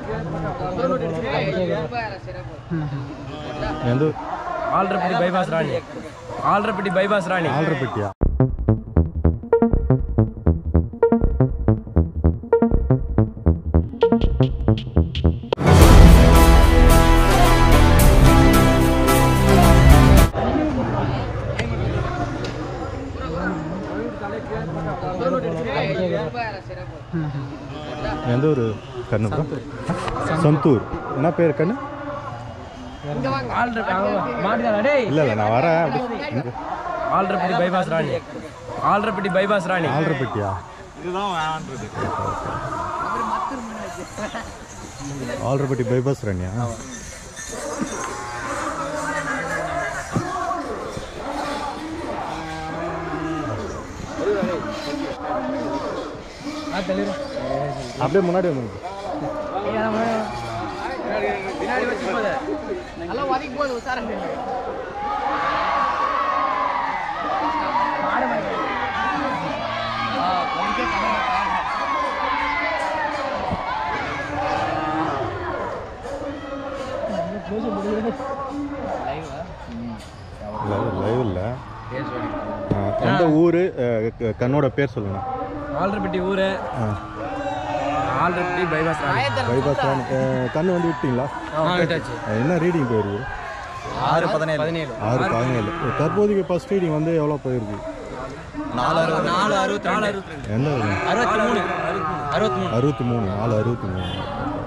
எந்த ஆல்ரப்பட்டி bypass Rani Alrappatti bypass Rani ஆல்ரப்பட்டியா எந்த ஒரு கண்ணு bro? சந்தூர் என்ன பேர் கண்ணு இல்லை இல்லை நான் வரேன் அப்படி ஆல்ரப்பட்டி பைபாஸ் ராணி ஆல்ரப்பட்டி பைபாஸ் ராணி ஆல்ரப்பட்டியா ஆல்ரப்பட்டி பைபாஸ் ரன்யா அப்படியே முன்னாடி வந்து லைவ் இல்லை எந்த ஊர் கண்ணோட பேர் சொல்லுங்க ஆல்ரப்பட்டி ஊரு ஆ ஆல்ரப்பட்டி பைபாஸ் ராணி பைபாஸ் ரன் கண்ணு வந்து விட்டீங்களா விட்டாச்சு என்ன ரீடிங் போயிருக்கு ஆறு பதினேழு பதினேழு ஆறு பதினேழு தற்போதைக்கு ஃபர்ஸ்ட் ரீடிங் வந்து எவ்வளோ போயிருக்கு நாலு அறுபது நாலு அறுபத்தி நாலு அறுபத்தி ரெண்டு எந்த அறுபத்தி மூணு அறுபத்தி மூணு அறுபத்தி மூணு நாலு அறுபத்தி மூணு